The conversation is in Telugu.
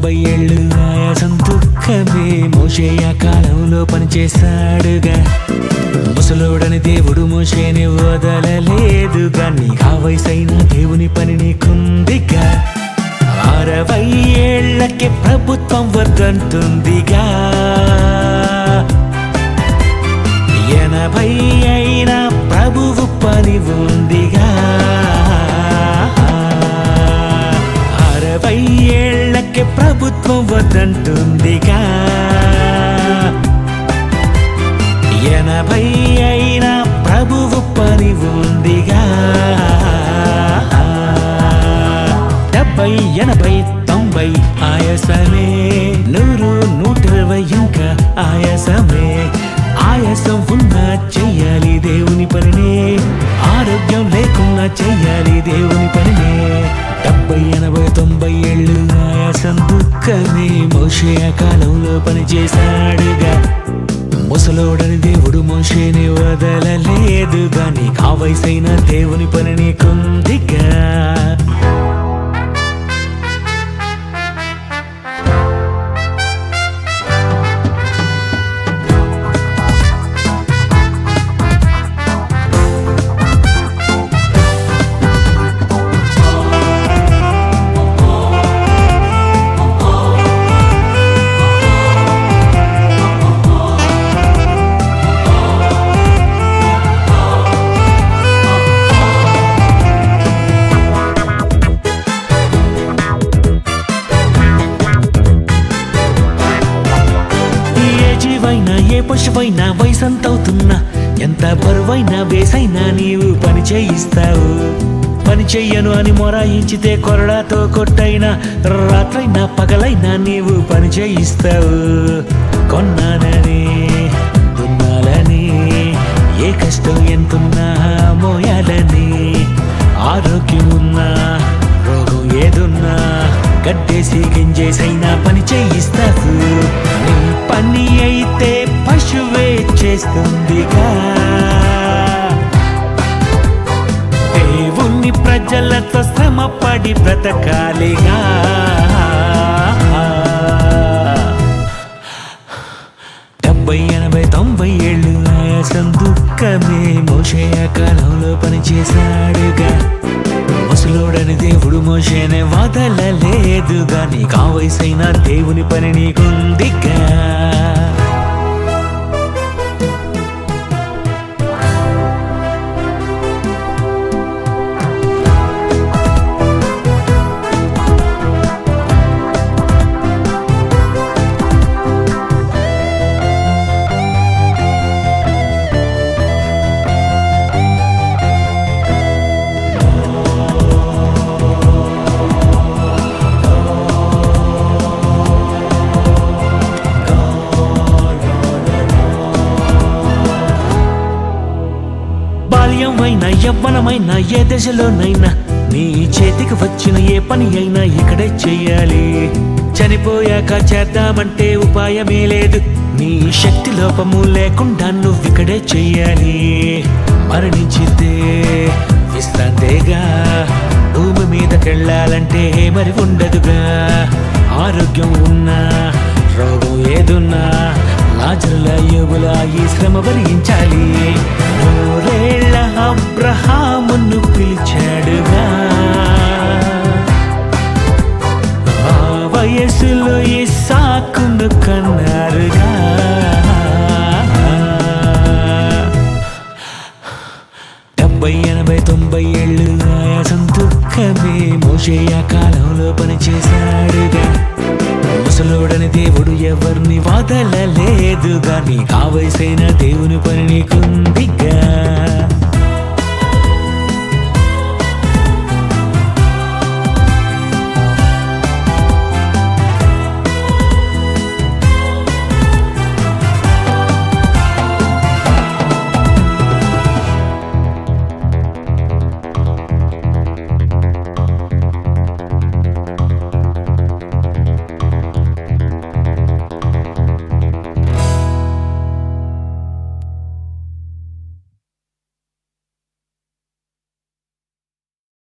తొంభై ఏళ్ళు ఆయాసం దుఃఖమే మోషేయ కాలంలో పనిచేశాడుగా ముసలోడని దేవుడు మోషేని వదలలేదుగా నీకా వయసైన దేవుని పని నీకుందిగా అరవై ఏళ్లకే ప్రభుత్వం వద్దంటుందిగా ఎనభై అయినా ప్రభువు పని ఉందిగా అరవై ఏళ్లకే ప్రభుత్వం వద్దంటుందిగా ఎనభై అయినా ప్రభువు పని ఉందిగా డెబ్బై ఎనభై తొంభై ఆయాసమే నూరు నూట ఇరవై ఇంకా ఆయాసమే ఆయాసం ఉన్నా చెయ్యాలి దేవుని పనినే ఆరోగ్యం లేకున్నా చెయ్యాలి దేవుని పనినే డెబ్బై ఎనభై తొంభై ఏళ్ళు ఆయాసం దుఃఖమే మోషే ఆ కాలంలో పనిచేశాడుగా ముసలోడని దేవుడు మోషేని వదలలేదుగా నీ కావయసైన దేవుని పని నీకుందిగా ఏ జీవైనా ఏ పశువైనా వయసంతవుతున్నా ఎంత బరువైనా వేసైనా నీవు పని చేయిస్తావు పని చెయ్యను అని మొరాయించితే కొరడాతో కొట్టైనా రాత్రైనా పగలైనా నీవు పని చేయిస్తావు కొన్నానని దున్నాలని ఏ కష్టం ఎంతున్నా మోయాలని ఆరోగ్యం ఉన్నా రోగం ఏదున్నా గడ్డేసి గింజేసైనా పని చేయిస్తావు నీ పని అయితే పశువే చేస్తుందిగా దేవుని ప్రజలతో శ్రమ పడి బ్రతకాలిగా డెబ్బై ఎనభై తొంభై ఏళ్ళు ఆయాసం దుఃఖమే మోషేయ కాలంలో పనిచేశాడుగా ముసలోడని దేవుడు మోషేనే వదలలేదుగా నీ కావయసైన దేవుని పని నీకుందిగా బాల్యం అయినా యవ్వనమైనా ఏ దశలోనైనా నీ చేతికి వచ్చిన ఏ పని అయినా ఇక్కడే చెయ్యాలి చనిపోయాక చేద్దామంటే ఉపాయమే లేదు నీ శక్తి లోపము లేకుండా నువ్వు ఇక్కడే చెయ్యాలి మరణించితే విశ్రాంతేగా భూమి మీదకెళ్ళాలంటే మరి ఉండదుగా ఆరోగ్యం ఉన్నా రోగం ఏదున్నా లాజరుల యోగుల ఈ శ్రమ భరించాలి నూరేళ్ల అబ్రహామును పిలిచాడుగా ఆ వయసులో ఇస్సాకును కన్నారుగా డెబ్బై ఎనభై తొంభై ఏళ్ళు ఆయాసం దుఃఖమే మోషేయ కాలంలో పనిచేశాడుగా ముసలోడని దేవుడు ఎవరిని వదలలేదుగా నీ కావలసిన దేవుని పని నీకుందిగా